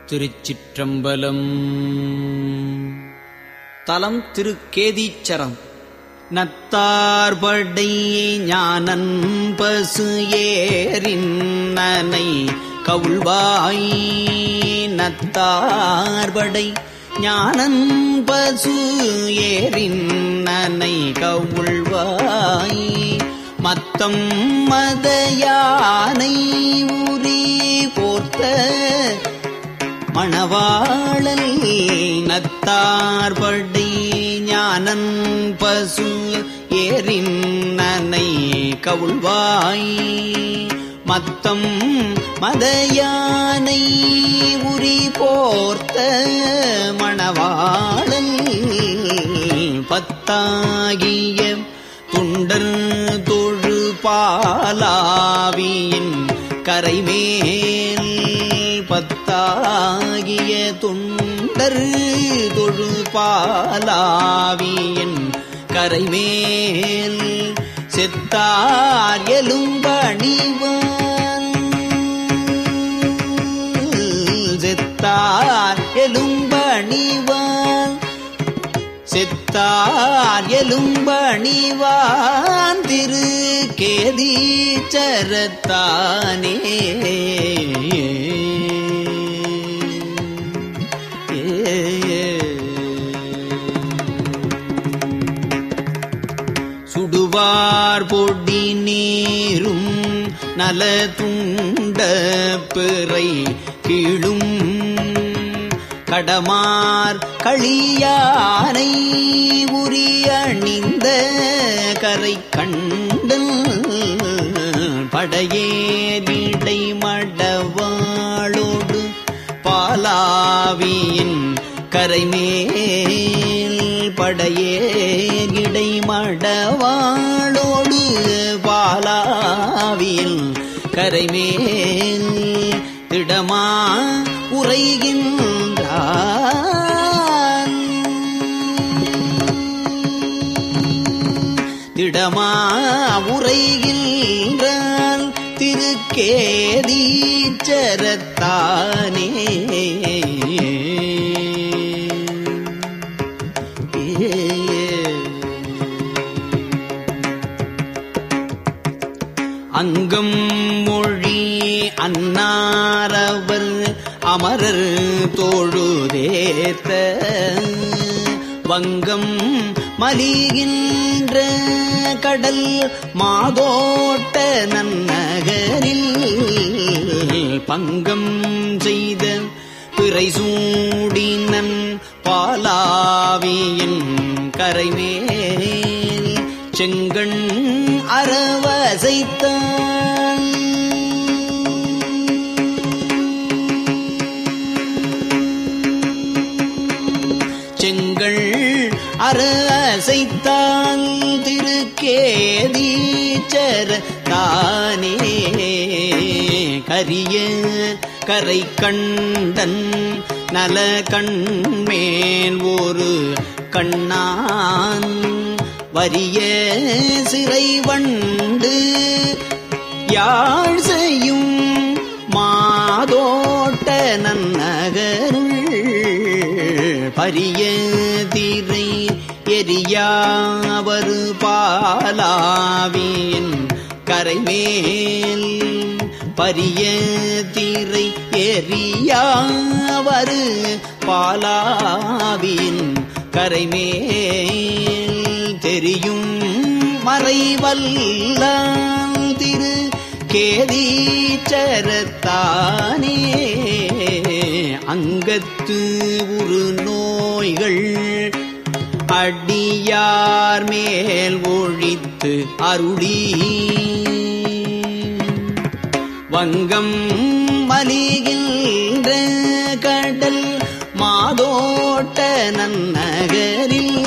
திருச்சிற்றம்பலம் தலம் திருக்கேதீச்சரம் நத்தார்படை ஞானன் பசு ஏறின்னனை கவுள்வாய் நத்தார்படை ஞானன் பசு ஏறின்னனை கவுள்வாய் மத்தம் மதயானை உரி போர்த்த மணவாளல் நத்தார்படை ஞானன் பசு ஏறின்னனை கவுள்வாய் மத்தம் மதயானை உரி போர்த்த மணவாளல் பத்தாகிய துண்டர் தொழு பாலாவியின் கரைமேல் பத்தாகிய துண்டர் தொழு பாலாவியின் கரைமேல் செத்தார் எலும்பணிவான் செத்தார் எலும்பணிவான் செத்தார் எலும்பணிவான் திரு கேதீச்சரத்தானே சுடுவார் பொடி நீரும் நல துண்ட பிறை கீழும் கடமார் களியானை உரி அணிந்த கரை கண்டன் படையேரிடை மடவாளோடு பாலாவியின் கரைமேல் படையேரிடை மடவாளோடு பாலாவியின் கரைமேல் திடமா உரைகின்றான் திடமா உரைகின்றான் திருக்கேதீச்சரத்தானே அங்கம் மொழி அன்னாரவர் அமரர் தோழுதேத்த வங்கம் மலிகின்ற கடல் மாதோட்ட நன்னகரில் பங்கம் செய்த பிறை சூடினன் பாலாவியின் கரைமேல் செங்கண் அரவசைத்தான் செங்கள் அரசைத்தான் திருக்கேதீச்சர தானே கரிய கரை கண்டன் நல கண்மேல் ஒரு கண்ணான் வரிய சிறை வண்டு யாழ் செய்யும் மாதோட்ட நன்னகருள் பரிய திரை எரியாவரு பாலாவியின் கரைமேல் பரிய திரை எரியாவரு பாலாவியின் கரைமேல் தெரியும் மறைவல்லான் திரு கேதீச்சரத்தானே அங்கத்து உரு நோய்கள் அடியார் மேல் ஒழித்து அருளி வங்கம் மலிகின்ற கடல் மாதோட்ட நன்னகரில்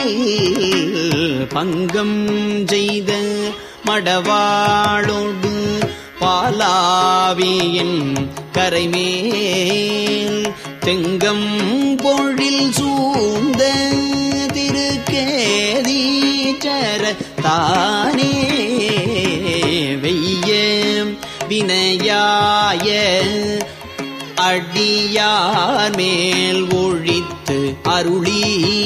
பங்கம் செய்த மடவாளோடு பாலாவியின் கரைமேல் தெங்கம் பொழில் சூழ்ந்த திருக்கேதீச்சர தானே வெய்ய வினையாய அடியார் மேல் ஒழித்து அருளி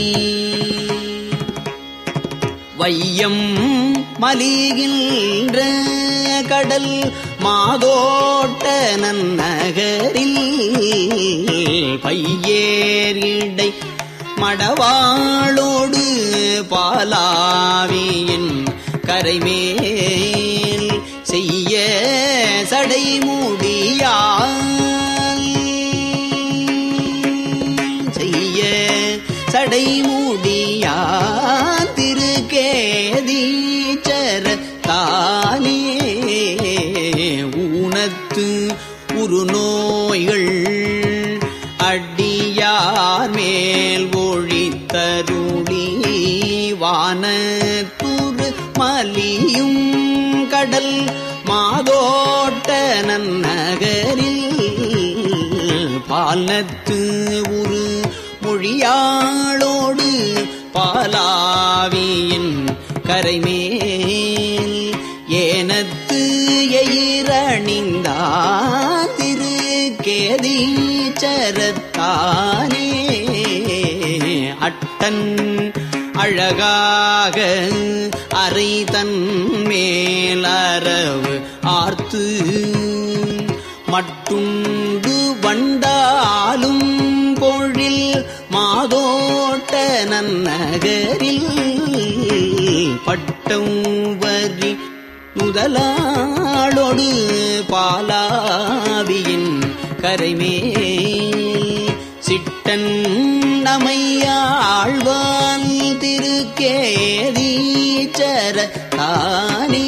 வையம் மலிகின்ற கடல் மாதோட்ட நன்னகரில் பையேறிடை மடவாளோடு பாலாவியின் கரைமேல் செய்ய சடைமுடியால் செய்ய சடைமுடியா திருக்கேதீச்சர தானே ஊனத்து உருநோய்கள் அடியார் மேல் ஒழித்தருளி வானத்துரு மலியும் கடல் மாதோட்ட நன்னகரில் பாலத்து உரு மொழியாளோடு பாலாவியின் கரைமேல் ஏனத்து எயிரணிந்தா திரு கேதீச்சரத்தானே அட்டன் அழகாக அறை தன் மேலரவு ஆர்த்து மட்டுண்டு வண்டாலும் பொழில் மாதோட்ட நன்னகரில் பட்டம் வரி முதலாளோடு பாலாவியின் கரைமேல் சிட்டன் நமையாழ்வான் திருக்கேதீச்சர தானே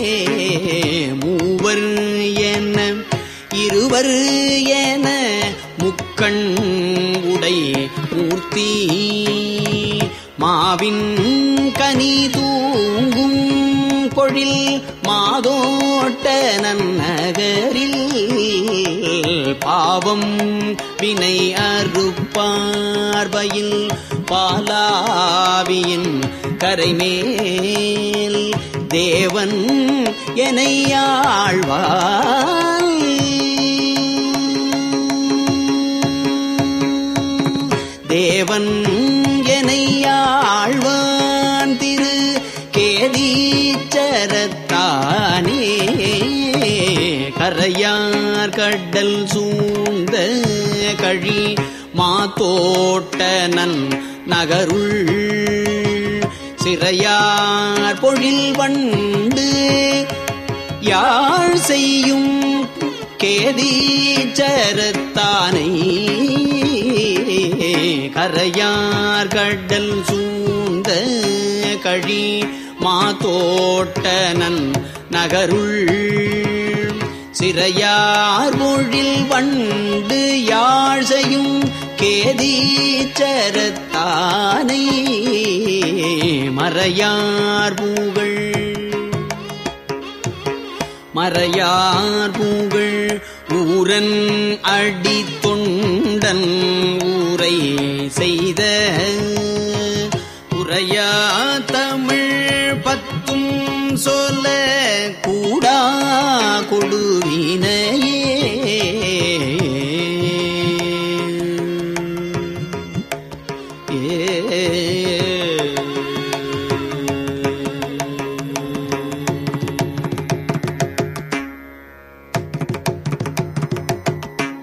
மூவர் என இருவர் என முக்கண் உடை மூர்த்தி மாவின் கனி தூங்கும் பொழில் மாதோட்ட நன்னகரில் பாவம் வினை அறுப்பார்பயில் பாலாவியின் கரைமேல் தேவன் எனையாழ்வான் தேவன் எனையாழ்வான் திரு கேதீச்சரத்தானே கரையார் கடல் சூழ்ந்த கழி மாத்தோட்டனன் நகருள் சிறையார் பொழில் வண்டு யாழ் செய்யும் கேதீச்சரத்தானை கரையார் கடல் சூழ்ந்த கழி மாத்தோட்டனன் நகருள் சிறையார் மொழில் வண்டு யாழ் செய்யும் கேதீச்சரத்தானை மறையார் பூகள் மறையார் பூகள் ஊரன் அடி தொண்டன் ஊரை செய்த உரையா தமிழ் பத்தும் சொல்ல கூடா கொடுவினையே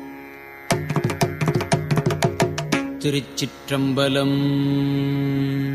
திருச்சிற்றம்பலம்